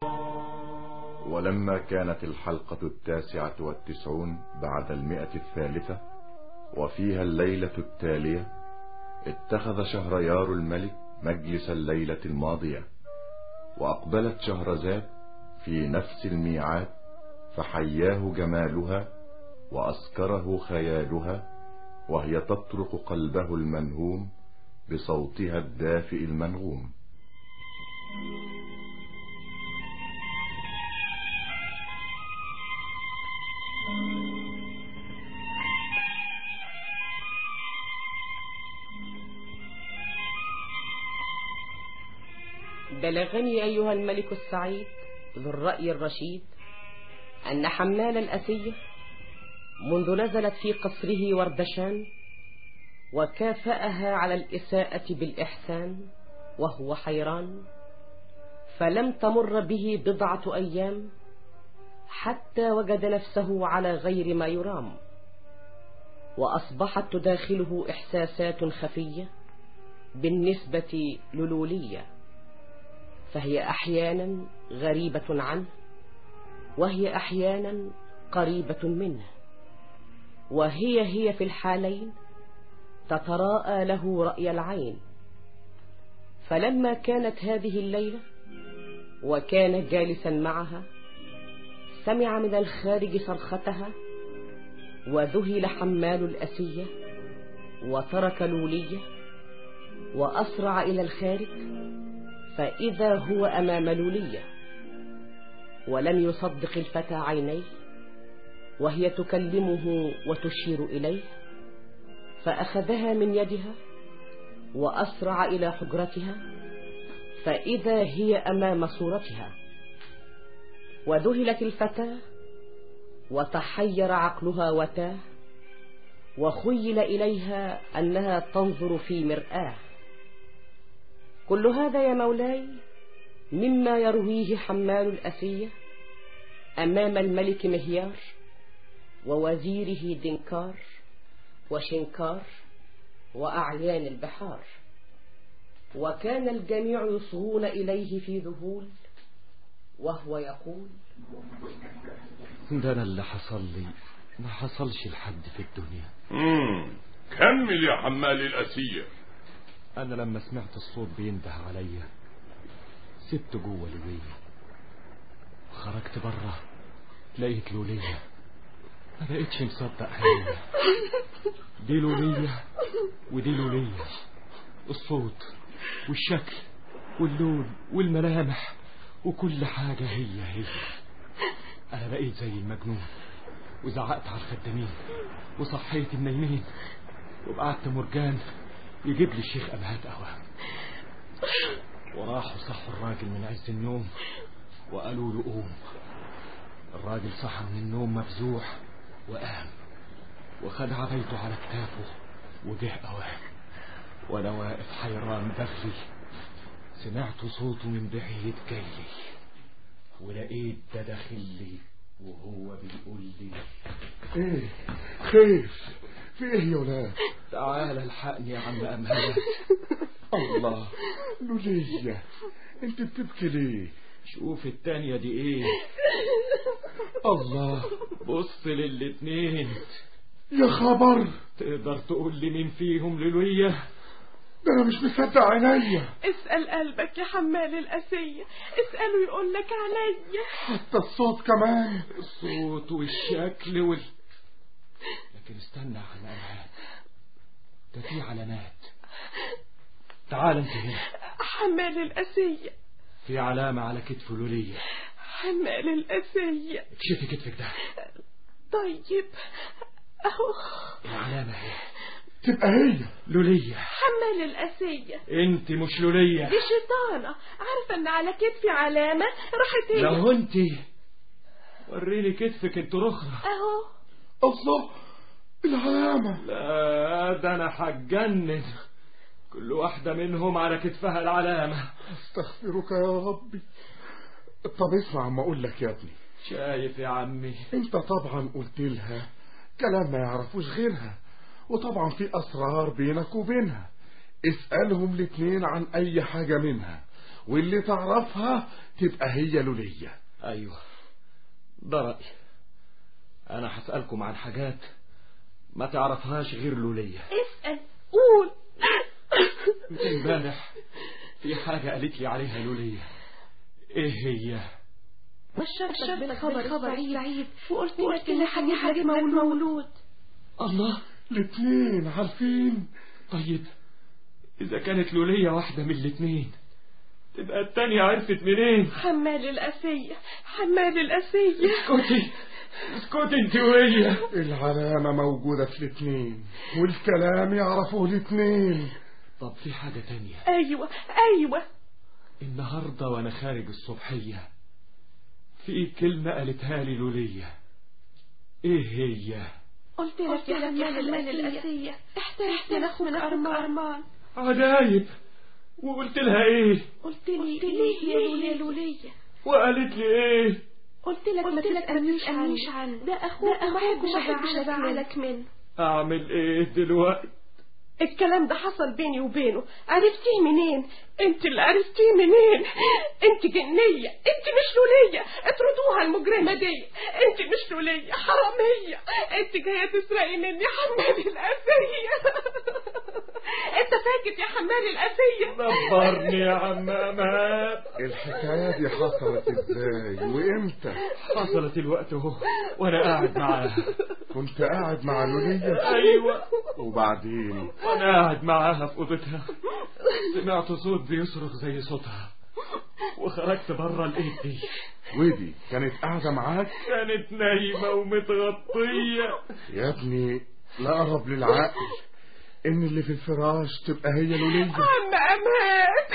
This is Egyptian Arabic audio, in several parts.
ولما كانت الحلقة التاسعة والتسعون بعد المئة الثالثة وفيها الليلة التالية اتخذ شهريار الملك مجلس الليلة الماضية وأقبلت شهرزاد في نفس الميعاد فحياه جمالها وأسكره خيالها وهي تطرق قلبه المنهوم بصوتها الدافئ المنغوم بلغني أيها الملك السعيد ذو الرأي الرشيد أن حمال الأسية منذ نزلت في قصره وردشان وكافأها على الإساءة بالإحسان وهو حيران فلم تمر به بضعة أيام حتى وجد نفسه على غير ما يرام وأصبحت تداخله إحساسات خفية بالنسبة للولية فهي أحيانا غريبة عنه وهي أحيانا قريبة منه وهي هي في الحالين تتراءى له رأي العين فلما كانت هذه الليلة وكان جالسا معها سمع من الخارج صرختها وذهل حمال الأسية وترك لولية وأسرع إلى الخارج فإذا هو أمام لولية ولم يصدق الفتى عينيه وهي تكلمه وتشير إليه فأخذها من يدها وأسرع إلى حجرتها فإذا هي أمام صورتها وذهلت الفتاة وتحير عقلها وتاه وخيل إليها أنها تنظر في مرآه كل هذا يا مولاي مما يرويه حمال الأسية أمام الملك مهيار ووزيره دنكار وشنكار وأعيان البحار وكان الجميع يصغون إليه في ذهول وهو يقول ده أنا اللي حصل لي ما حصلش لحد في الدنيا مم. كمل يا حمال الأسية أنا لما سمعت الصوت بينده عليا سبت جوه لولية خرجت بره لقيت لولية ما بقتش مصدق عينيا دي لولية ودي لولية الصوت والشكل واللون والملامح وكل حاجة هي هي أنا بقيت زي المجنون وزعقت على الخدامين وصحيت النايمين وبعت مرجان يجيب لي الشيخ أبهات قهوة وراحوا صحوا الراجل من عز النوم وقالوا له قوم الراجل صحى من النوم مفزوح وقام وخد عبيته على كتافه وجه قوام وانا واقف حيران بغلي سمعت صوته من بعيد جاي ولقيت ده داخل لي وهو بيقول لي ايه خير في ايه يا ولاد تعال الحقني يا عم امهات الله لولية انت بتبكي ليه شوف التانية دي ايه الله بص للاتنين يا خبر تقدر تقول لي مين فيهم للوية ده انا مش مصدق عينيا اسأل قلبك يا حمال الأسية اسأله يقول لك عليا حتى الصوت كمان الصوت والشكل وال لكن استنى يا عم امهات ده في علامات تعال انت هنا حمال الأسية في علامة على كتف لولية حمال الأسية اكشفي كتفك ده طيب أهو العلامة اهي تبقى هي لولية حمال الأسية انت مش لولية دي شيطانة عارفة ان على كتفي علامة راحت هي لو انت وريني كتفك انت رخرة اهو الله العلامة لا ده انا هتجنن كل واحدة منهم على كتفها العلامة استغفرك يا ربي طب اسمع عم اقول لك يا ابني شايف يا عمي انت طبعا قلت لها كلام ما يعرفوش غيرها وطبعا في اسرار بينك وبينها اسألهم الاتنين عن اي حاجة منها واللي تعرفها تبقى هي لولية ايوه ده رأيي انا هسألكم عن حاجات ما تعرفهاش غير لولية اسأل قول امبارح في حاجة قالت لي عليها لولية ايه هي بشرتك بالخبر خبر سعيد وقلت لك ان حاجة حاجة مولود الله الاتنين عارفين طيب اذا كانت لولية واحدة من الاتنين تبقى التانية عرفت منين حمال الأسية حمال الأسية اسكتي اسكتي انت وهي العلامة موجودة في الاتنين والكلام يعرفوه الاتنين طب في حاجة تانية أيوة أيوة النهاردة وانا خارج الصبحية في كلمة قالتها لي لولية ايه هي قلت لك يا حمال الأسية احترت من أخوك أرمان عجايب وقلت لها ايه قلت لي ليه يا لولية لولية وقالت لي ايه قلت لك ما تسألنيش عنه ده أخوك ما أحبش أزعلك منه اعمل ايه دلوقتي الكلام ده حصل بيني وبينه عرفتيه منين انت اللي عرفتيه منين انت جنية انت مش لولية اطردوها المجرمة دي انت مش لولية حرامية انت جاية تسرقي مني حمال الأسية انت ساكت يا حمال الأسية دبرني يا عم امام الحكاية دي حصلت ازاي وامتى حصلت الوقت اهو وانا قاعد معاها كنت قاعد مع لولية ايوه وبعدين وانا قاعد معاها في اوضتها سمعت صوت بيصرخ زي صوتها وخرجت بره لقيت دي ودي كانت قاعدة معاك كانت نايمة ومتغطية يا ابني لا أقرب للعقل إن اللي في الفراش تبقى هي لولية عم أمان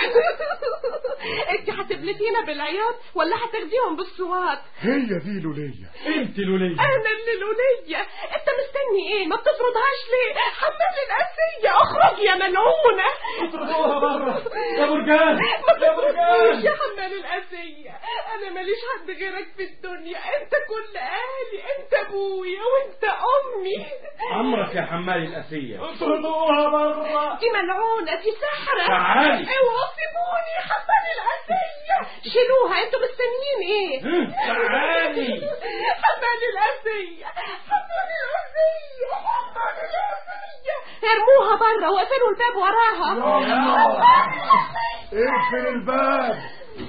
انت هتبلتينا بالعياط ولا هتاخديهم بالصوات هي دي لولية انت لولية انا اللي لولية انت مستني ايه ما بتفرضهاش ليه حمال الأسية اخرج يا ملعونة اطردوها بره يا برجان ما يا برجان تفرضهاش يا حمال الأسية انا ماليش حد غيرك في الدنيا انت كل اهلي انت ابويا وانت امي عمرك يا حمال الأسية اطردوها بره دي ملعونة دي سحرة تعالي. اوعوا سيبوني يا حمال الأسية شيلوها انتوا مستنيين ايه تعالي. حمال الأسية حمال الأسية حمال الأسية ارموها بره واقفلوا الباب وراها اقفل الباب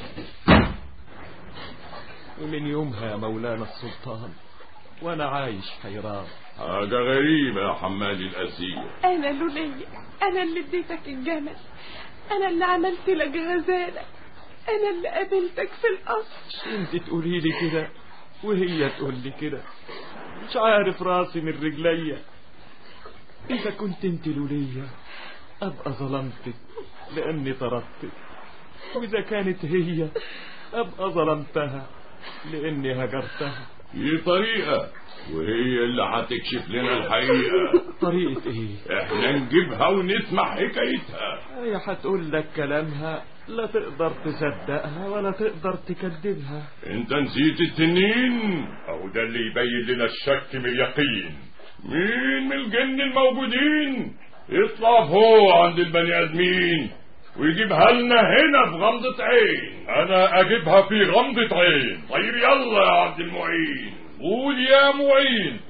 ومن يومها يا مولانا السلطان وانا عايش حيران حاجة غريبة يا حمال الأسية انا لولية انا اللي اديتك الجمل انا اللي عملت لك غزالة انا اللي قابلتك في القصر انت تقولي لي كده وهي تقول لي كده مش عارف راسي من رجليا اذا كنت انت لولية ابقى ظلمتك لاني طردتك واذا كانت هي ابقى ظلمتها لاني هجرتها في طريقة وهي اللي هتكشف لنا الحقيقة طريقة ايه احنا نجيبها ونسمع حكايتها هي هتقول لك كلامها لا تقدر تصدقها ولا تقدر تكذبها انت نسيت التنين او ده اللي يبين لنا الشك من اليقين مين من الجن الموجودين يطلع فوق عند البني ادمين ويجيبها لنا هنا في غمضة عين انا اجيبها في غمضة عين طيب يلا يا عبد المعين قول يا معين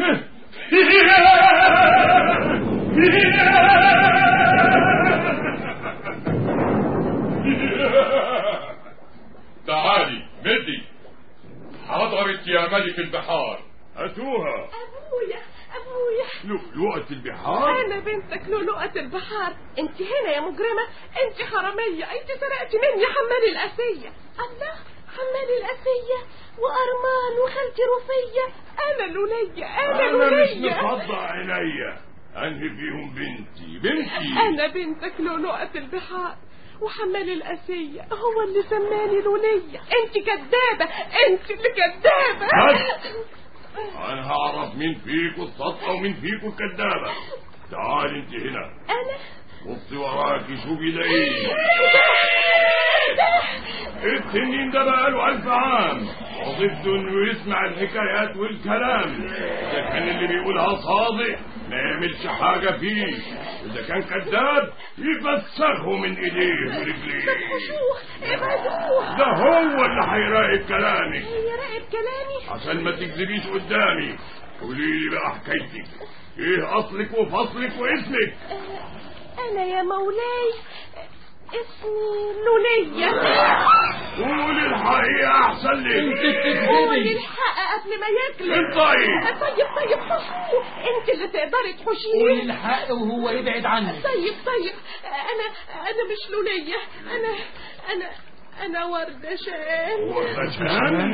تعالي مدي حضرت يا ملك البحار هاتوها ابويا ابويا لؤلؤة البحار انا بنتك لؤلؤة البحار انت هنا يا مجرمة انت حرامية انت سرقتي مني حمال الاسية الله حمال الاسية وارمان وخالتي رفية انا لولية انا انا مش لولية مصدق عينيا انهي فيهم بنتي بنتي انا بنتك لؤلؤة البحار وحمال الأسية هو اللي سماني لولية انت كدابة انت اللي كدابة بس. انا هعرف مين فيكم الصدقة ومين فيكم الكدابة تعالي انت هنا انا بصي وراكي شوفي ده ايه ايه ده التنين ده بقاله ألف عام وظيفته إنه يسمع الحكايات والكلام إذا كان اللي بيقولها صادق ما يعملش حاجة فيه إذا كان كذاب يفسخه من إيديه ورجليه خشوه ابعدوه ده هو اللي هيراقب كلامك يراقب كلامي عشان ما تكذبيش قدامي قولي لي بقى حكايتك ايه اصلك وفصلك واسمك انا يا مولاي اسمي لولية قولي الحقيقة احسن لك قولي الحق قبل ما ياكلك انطقي طيب طيب حشوه انت اللي تقدري قول تحشيه الحق وهو يبعد عنك طيب طيب انا انا مش لولية انا انا انا وردة شان وردشان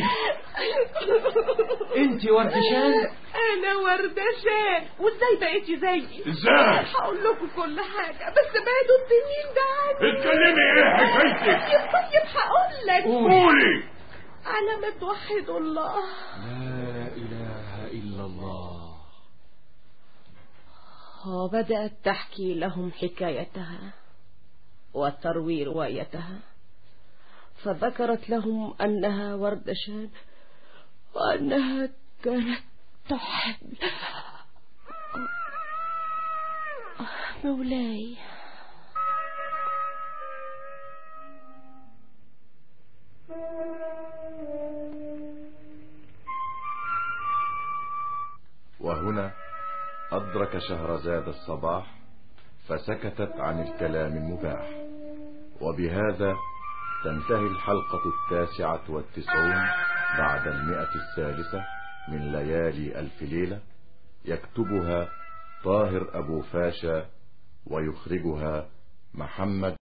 انت وردشان انا وردة شان وازاي بقيتي زيي ازاي هقول لكم كل حاجة بس بعدوا التنين ده عني اتكلمي ايه حكايتك طيب طيب هقول لك قولي على ما توحدوا الله لا اله الا الله وبدأت تحكي لهم حكايتها وتروي روايتها فذكرت لهم أنها وردشان وأنها كانت تحب مولاي وهنا أدرك شهرزاد الصباح فسكتت عن الكلام المباح وبهذا تنتهي الحلقة التاسعة والتسعون بعد المئة الثالثة من ليالي ألف ليلة يكتبها طاهر أبو فاشا ويخرجها محمد